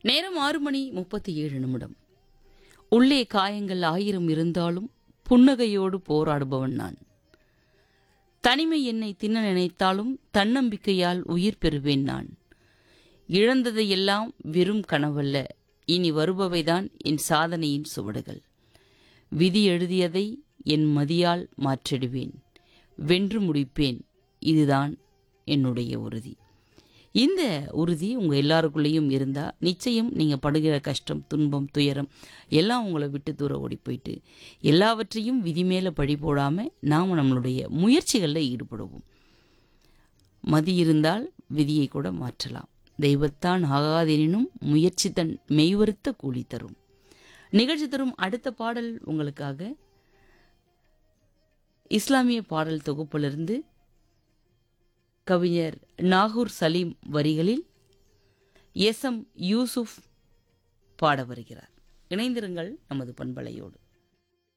நேரம் ஆறு மணி முப்பத்தி ஏழு நிமிடம் உள்ளே காயங்கள் ஆயிரம் இருந்தாலும் புன்னகையோடு போராடுபவன் நான் தனிமை என்னை தின்ன நினைத்தாலும் தன்னம்பிக்கையால் உயிர் பெறுவேன் நான் இழந்ததையெல்லாம் வெறும் கனவல்ல இனி வருபவைதான் என் சாதனையின் சுவடுகள் விதி எழுதியதை என் மதியால் மாற்றிடுவேன் வென்று முடிப்பேன் இதுதான் என்னுடைய உறுதி இந்த உறுதி உங்கள் எல்லாருக்குள்ளேயும் இருந்தால் நிச்சயம் நீங்கள் படுகிற கஷ்டம் துன்பம் துயரம் எல்லாம் உங்களை விட்டு தூர ஓடி போயிட்டு எல்லாவற்றையும் விதி மேலே பழி போடாமல் நாம் நம்மளுடைய முயற்சிகளில் ஈடுபடுவோம் மதி இருந்தால் விதியை கூட மாற்றலாம் தெய்வத்தான் ஆகாதெனினும் முயற்சி தன் மெய்வருத்த கூலி தரும் நிகழ்ச்சி தரும் அடுத்த பாடல் உங்களுக்காக இஸ்லாமிய பாடல் தொகுப்பிலிருந்து கவிஞர் நாகூர் சலீம் வரிகளில் எஸ் எம் யூசுப் பாட வருகிறார் இணைந்திருங்கள் நமது பண்பலையோடு